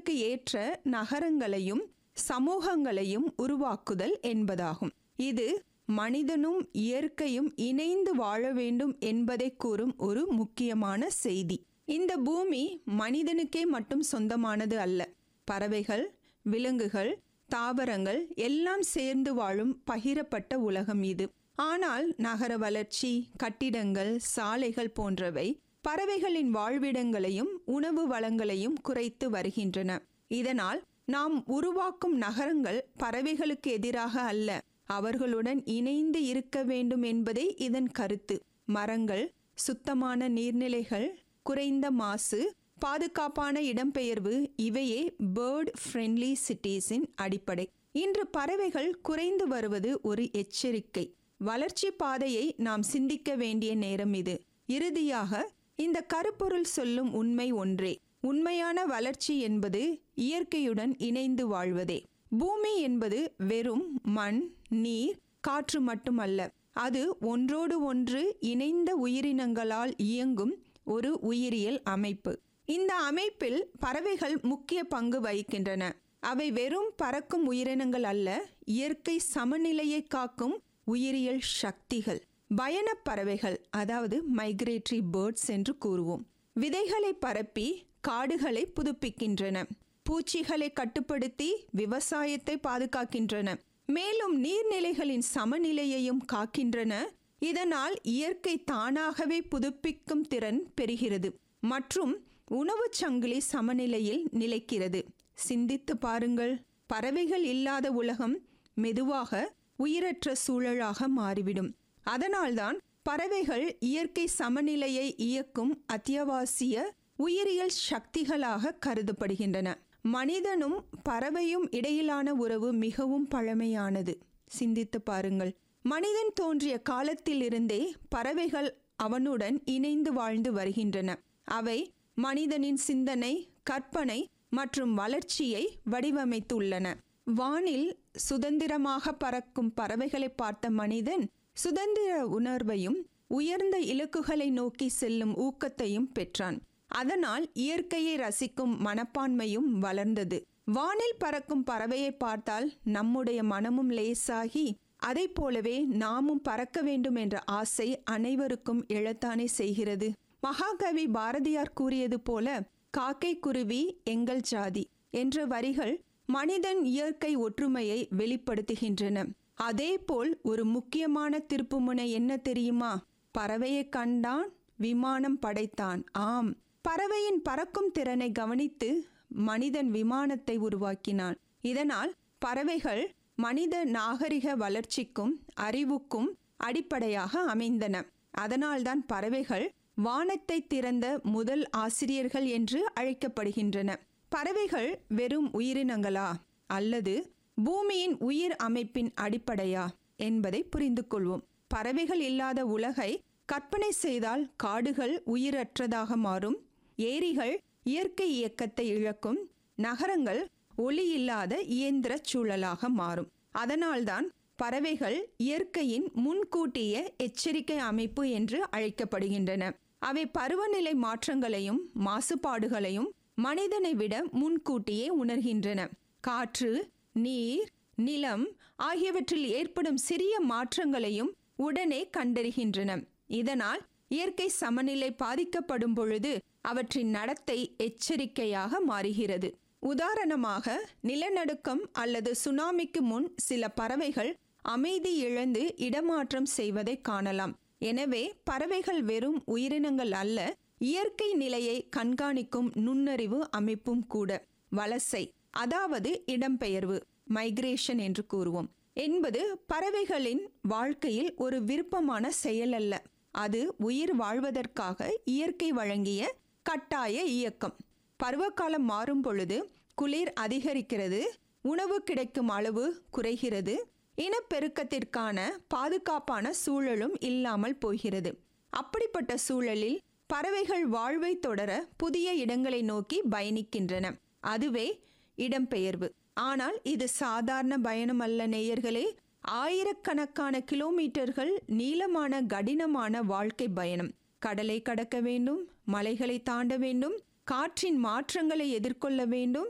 மனிதனுக்கு ஏற்ற நகரங்களையும் சமூகங்களையும் உருவாக்குதல் என்பதாகும் இது மனிதனும் இயற்கையும் இணைந்து வாழ வேண்டும் என்பதை கூறும் ஒரு முக்கியமான செய்தி இந்த பூமி மனிதனுக்கே மட்டும் சொந்தமானது அல்ல பறவைகள் விலங்குகள் தாவரங்கள் எல்லாம் சேர்ந்து வாழும் பகிரப்பட்ட உலகம் இது ஆனால் நகர வளர்ச்சி கட்டிடங்கள் சாலைகள் போன்றவை பறவைகளின் வாழ்விடங்களையும் உணவு வளங்களையும் குறைத்து வருகின்றன இதனால் நாம் உருவாக்கும் நகரங்கள் பறவைகளுக்கு எதிராக அல்ல அவர்களுடன் இணைந்து இருக்க வேண்டும் என்பதே இதன் கருத்து மரங்கள் சுத்தமான நீர்நிலைகள் குறைந்த மாசு பாதுகாப்பான இடம்பெயர்வு இவையே பேர்ட் ஃப்ரெண்ட்லி சிட்டிஸின் அடிப்படை இன்று பறவைகள் குறைந்து வருவது ஒரு எச்சரிக்கை வளர்ச்சி பாதையை நாம் சிந்திக்க வேண்டிய நேரம் இது இறுதியாக இந்த கருப்பொருள் சொல்லும் உண்மை ஒன்றே உண்மையான வளர்ச்சி என்பது இயற்கையுடன் இணைந்து வாழ்வதே பூமி என்பது வெறும் மண் நீர் காற்று மட்டுமல்ல அது ஒன்றோடு ஒன்று இணைந்த உயிரினங்களால் இயங்கும் ஒரு உயிரியல் அமைப்பு இந்த அமைப்பில் பறவைகள் முக்கிய பங்கு வகிக்கின்றன அவை வெறும் பறக்கும் உயிரினங்கள் அல்ல இயற்கை சமநிலையை காக்கும் உயிரியல் சக்திகள் பயணப் பறவைகள் அதாவது மைக்ரேட்டரி பேர்ட்ஸ் என்று கூறுவோம் விதைகளை பரப்பி காடுகளை புதுப்பிக்கின்றன பூச்சிகளை கட்டுப்படுத்தி விவசாயத்தை பாதுகாக்கின்றன மேலும் நீர்நிலைகளின் சமநிலையையும் காக்கின்றன இதனால் இயற்கை தானாகவே புதுப்பிக்கும் திறன் பெறுகிறது மற்றும் உணவுச் சங்கிலி சமநிலையில் நிலைக்கிறது சிந்தித்து பாருங்கள் பறவைகள் இல்லாத உலகம் மெதுவாக உயிரற்ற சூழலாக மாறிவிடும் அதனால்தான் பறவைகள் இயற்கை சமநிலையை இயக்கும் அத்தியாவசிய உயிரியல் சக்திகளாக கருதப்படுகின்றன மனிதனும் பறவையும் இடையிலான உறவு மிகவும் பழமையானது சிந்தித்து பாருங்கள் மனிதன் தோன்றிய காலத்திலிருந்தே பறவைகள் அவனுடன் இணைந்து வாழ்ந்து வருகின்றன அவை மனிதனின் சிந்தனை கற்பனை மற்றும் வளர்ச்சியை வடிவமைத்துள்ளன வானில் சுதந்திரமாக பறக்கும் பறவைகளை பார்த்த மனிதன் சுதந்திர உணர்வையும் உயர்ந்த இலக்குகளை நோக்கி செல்லும் ஊக்கத்தையும் பெற்றான் அதனால் இயற்கையை ரசிக்கும் மனப்பான்மையும் வளர்ந்தது வானில் பறக்கும் பறவையை பார்த்தால் நம்முடைய மனமும் லேசாகி அதை போலவே நாமும் பறக்க வேண்டும் என்ற ஆசை அனைவருக்கும் எழத்தானே செய்கிறது மகாகவி பாரதியார் கூறியது போல காக்கை குருவி எங்கள் ஜாதி என்ற வரிகள் மனிதன் இயற்கை ஒற்றுமையை வெளிப்படுத்துகின்றன அதேபோல் ஒரு முக்கியமான திருப்புமுனை என்ன தெரியுமா பறவையை கண்டான் விமானம் படைத்தான் ஆம் பறவையின் பறக்கும் திறனை கவனித்து மனிதன் விமானத்தை உருவாக்கினான் இதனால் பறவைகள் மனித நாகரிக வளர்ச்சிக்கும் அறிவுக்கும் அடிப்படையாக அமைந்தன அதனால்தான் பறவைகள் வானத்தை திறந்த முதல் ஆசிரியர்கள் என்று அழைக்கப்படுகின்றன பறவைகள் வெறும் உயிரினங்களா அல்லது பூமியின் உயிர் அமைப்பின் அடிப்படையா என்பதை புரிந்து கொள்வோம் பறவைகள் இல்லாத உலகை கற்பனை செய்தால் காடுகள் உயிரற்றதாக மாறும் ஏரிகள் இயற்கை இயக்கத்தை இழக்கும் நகரங்கள் ஒளி இல்லாத இயந்திர சூழலாக மாறும் அதனால்தான் பறவைகள் இயற்கையின் முன்கூட்டிய எச்சரிக்கை அமைப்பு என்று அழைக்கப்படுகின்றன அவை பருவநிலை மாற்றங்களையும் மாசுபாடுகளையும் மனிதனை விட முன்கூட்டியே உணர்கின்றன காற்று நீர் நிலம் ஆகியவற்றில் ஏற்படும் சிறிய மாற்றங்களையும் உடனே கண்டறிகின்றன இதனால் இயற்கை சமநிலை பாதிக்கப்படும் பொழுது அவற்றின் நடத்தை எச்சரிக்கையாக மாறுகிறது உதாரணமாக நிலநடுக்கம் அல்லது சுனாமிக்கு முன் சில பறவைகள் அமைதி இழந்து இடமாற்றம் செய்வதை காணலாம் எனவே பறவைகள் வெறும் உயிரினங்கள் அல்ல இயற்கை நிலையை கண்காணிக்கும் நுண்ணறிவு அமைப்பும் கூட வலசை அதாவது இடம்பெயர்வு மைக்ரேஷன் என்று கூறுவோம் என்பது பறவைகளின் வாழ்க்கையில் ஒரு விருப்பமான செயல் அல்ல அது உயிர் வாழ்வதற்காக இயற்கை வழங்கிய கட்டாய இயக்கம் பருவகாலம் மாறும் பொழுது குளிர் அதிகரிக்கிறது உணவு கிடைக்கும் அளவு குறைகிறது இனப்பெருக்கத்திற்கான பாதுகாப்பான சூழலும் இல்லாமல் போகிறது அப்படிப்பட்ட சூழலில் பறவைகள் வாழ்வை தொடர புதிய இடங்களை நோக்கி பயணிக்கின்றன அதுவே இடம்பெயர்வு ஆனால் இது சாதாரண பயணம் அல்ல நேயர்களே ஆயிரக்கணக்கான கிலோமீட்டர்கள் நீளமான கடினமான வாழ்க்கை பயணம் கடலை கடக்க வேண்டும் மலைகளை தாண்ட வேண்டும் காற்றின் மாற்றங்களை எதிர்கொள்ள வேண்டும்